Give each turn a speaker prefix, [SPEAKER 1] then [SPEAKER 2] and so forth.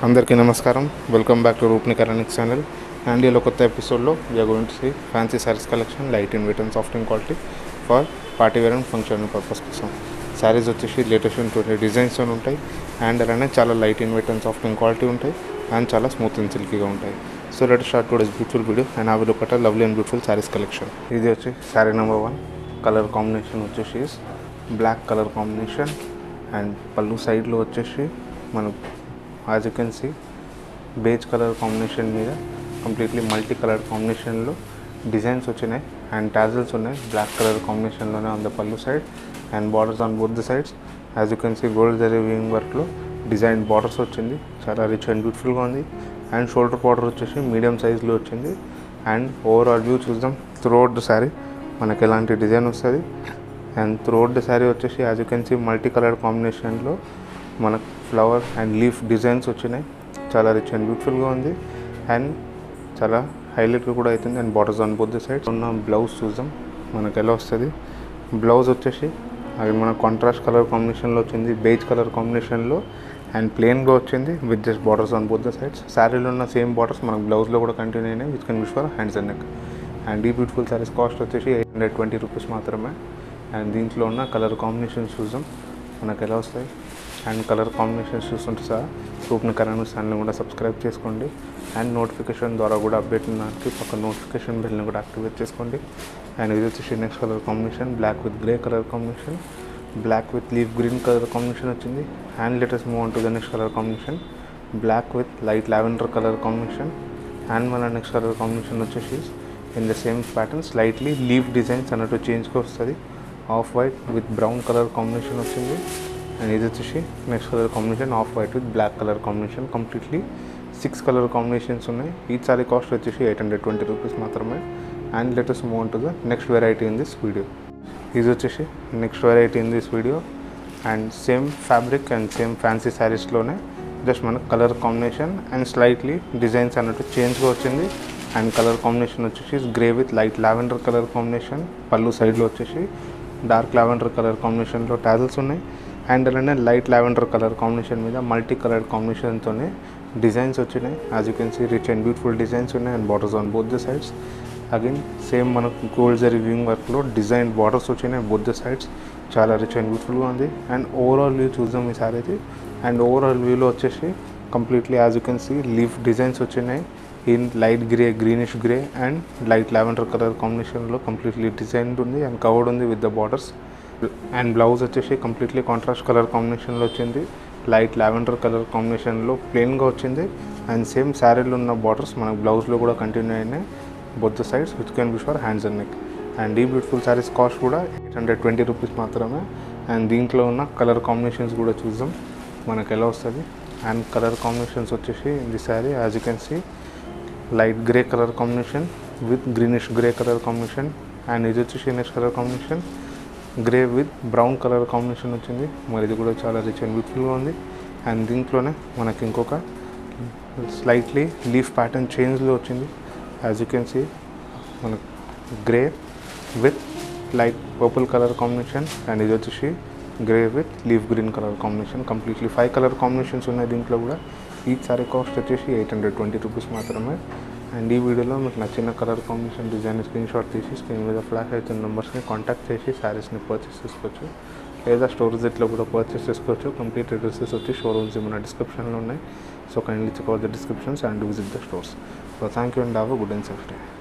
[SPEAKER 1] అందరికీ నమస్కారం welcome back to Roopni Karanik channel and ఇలా కొత్త ఎపిసోడ్లో we're going to see fancy saris collection light in weight and soft in quality for party wear and function purpose కోసం శారీస్ వచ్చేసి latest twenty designs ఉంటాయి and అలానే చాలా light in weight and soft in quality ఉంటాయి and చాలా smooth and సిల్కీగా ఉంటాయి so let start today's beautiful video and ఆ వీడియో కట్ట lovely and beautiful saris collection ఇది వచ్చి sari number one colour combination వచ్చేసి బ్లాక్ కలర్ కాంబినేషన్ అండ్ పళ్ళు సైడ్లో వచ్చేసి మనం as you can see beige colour combination మీద కంప్లీట్లీ మల్టీ కలర్ కాంబినేషన్లో డిజైన్స్ వచ్చినాయి అండ్ టాజల్స్ ఉన్నాయి బ్లాక్ కలర్ కాంబినేషన్లోనే ఆన్ ద పళ్ళు side and borders on both the sides as you can see gold zari weaving వర్క్లో డిజైన్ బార్డర్స్ వచ్చింది చాలా rich and బ్యూటిఫుల్గా ఉంది అండ్ షోల్డర్ బార్డర్ వచ్చేసి మీడియం సైజ్లో వచ్చింది అండ్ ఓవరాల్ వ్యూ చూద్దాం త్రూఅవుట్ ద శారీ మనకి ఎలాంటి డిజైన్ వస్తుంది అండ్ త్రూఅవుట్ ద శారీ వచ్చేసి as you can see multi colour కాంబినేషన్లో మనకు ఫ్లవర్ అండ్ లీఫ్ డిజైన్స్ వచ్చినాయి చాలా రిచ్ అండ్ బ్యూటిఫుల్గా ఉంది అండ్ చాలా హైలైట్గా కూడా అవుతుంది and borders on both the sides ఉన్న బ్లౌజ్ చూద్దాం మనకు ఎలా వస్తుంది బ్లౌజ్ వచ్చేసి అది మన కాంట్రాస్ట్ కలర్ కాంబినేషన్లో వచ్చింది బేజ్ కలర్ కాంబినేషన్లో అండ్ ప్లెయిన్గా వచ్చింది with just borders on both the sides శారీలో ఉన్న సేమ్ బార్డర్స్ మనకు బ్లౌజ్లో కూడా కంటిన్యూ అయినాయి which can use for hands and neck and ఈ బ్యూటిఫుల్ సారీస్ కాస్ట్ వచ్చేసి ఎయిట్ హండ్రెడ్ ట్వంటీ రూపీస్ మాత్రమే అండ్ దీంట్లో ఉన్న కలర్ కాంబినేషన్స్ చూద్దాం మనకు ఎలా వస్తాయి అండ్ కలర్ కాంబినేషన్స్ చూస్తుంటే సార్ రూప్ని కరెంట్ ఛానల్ని కూడా సబ్స్క్రైబ్ చేసుకోండి అండ్ నోటిఫికేషన్ ద్వారా కూడా అప్డేట్ ఉన్నదానికి పక్క నోటిఫికేషన్ బిల్ని కూడా యాక్టివేట్ చేసుకోండి అండ్ ఇది వచ్చేసి next colour combination black with grey colour combination black with leaf green colour combination వచ్చింది and latest move to the next colour combination black with light lavender colour combination and మన next colour combination వచ్చేసి in the same pattern slightly leaf designs అన్నట్టు చేంజ్గా వస్తుంది off white with brown colour combination వచ్చింది and ఇది వచ్చేసి next colour combination off white with black colour combination completely six colour combinations ఉన్నాయి ఈ సారీ కాస్ట్ వచ్చేసి ఎయిట్ హండ్రెడ్ ట్వంటీ రూపీస్ మాత్రమే and latest move to the next variety in this video ఇది వచ్చేసి next variety in this video and same fabric and same fancy శారీస్లోనే just మనకు colour combination and slightly designs అన్నట్టు చేంజ్గా వచ్చింది and colour combination వచ్చేసి grey with light lavender colour combination పళ్ళు సైడ్లో వచ్చేసి డార్క్ లావెండర్ కలర్ కాంబినేషన్లో టాజల్స్ ఉన్నాయి అండ్ అలానే లైట్ లావెండర్ కలర్ కాంబినేషన్ మీద మల్టీ కలర్ కాంబినేషన్తోనే డిజైన్స్ వచ్చినాయి as you can see rich and beautiful designs ఉన్నాయి and borders on both the sides again same మనకు గోల్డ్ జరీ వింగ్ వర్క్లో డిజైన్ బార్డర్స్ వచ్చినాయి బోత్ ద సైడ్స్ చాలా రిచ్ అండ్ బ్యూటిఫుల్గా ఉంది అండ్ ఓవరాల్ వ్యూ చూద్దాం ఈ సారీది అండ్ ఓవరాల్ వ్యూలో వచ్చేసి completely as you can see leaf designs వచ్చినాయి in light grey greenish grey and light lavender colour కాంబినేషన్లో కంప్లీట్లీ డిజైన్ ఉంది అండ్ కవర్డ్ ఉంది with the borders and blouse వచ్చేసి కంప్లీట్లీ కాంట్రాస్ట్ కలర్ కాంబినేషన్లో వచ్చింది లైట్ లావెండర్ కలర్ కాంబినేషన్లో ప్లెయిన్గా వచ్చింది అండ్ సేమ్ శారీలో ఉన్న బార్డర్స్ మనకు బ్లౌజ్లో కూడా కంటిన్యూ అయినాయి both sides which can be for hands and neck and ఈ బ్యూటిఫుల్ శారీస్ కాస్ట్ కూడా ఎయిట్ హండ్రెడ్ ట్వంటీ రూపీస్ మాత్రమే అండ్ దీంట్లో ఉన్న కలర్ కాంబినేషన్స్ కూడా చూద్దాం మనకు ఎలా వస్తుంది అండ్ కలర్ కాంబినేషన్స్ వచ్చేసి the sari as you can see light grey colour combination with greenish grey colour combination and ఇది వచ్చేసి next colour combination grey with brown colour combination వచ్చింది మరి ఇది కూడా చాలా రిచ్ అండ్ బ్యూటిఫుల్గా ఉంది అండ్ దీంట్లోనే మనకి ఇంకొక స్లైట్లీ లీఫ్ ప్యాటర్న్ చేంజ్లో వచ్చింది యాజ్ యూ కెన్ సీ మనకు grey with light purple colour combination and ఇది వచ్చేసి grey with leaf green colour combination completely five colour combinations ఉన్నాయి దీంట్లో కూడా ఈ సారీ కాస్ట్ వచ్చేసి ఎయిట్ హండ్రెడ్ ట్వంటీ రూపీస్ మాత్రమే అండ్ ఈ వీడియోలో మీకు నచ్చిన colour combination design screen shot తీసి స్క్రీన్ మీద ఫ్లాష్ అవుతున్న నెంబర్స్ని కాంటాక్ట్ చేసి శారీస్ని పర్చేస్ చేసుకోవచ్చు లేదా స్టోర్ విజిట్లో కూడా పర్చేస్ చేసుకోవచ్చు కంప్లీట్ అడ్రసెస్ వచ్చి షోరూమ్స్ మన డిస్క్రిప్షన్లో ఉన్నాయి so kindly check out the descriptions and visit the stores so thank you and have good and safe day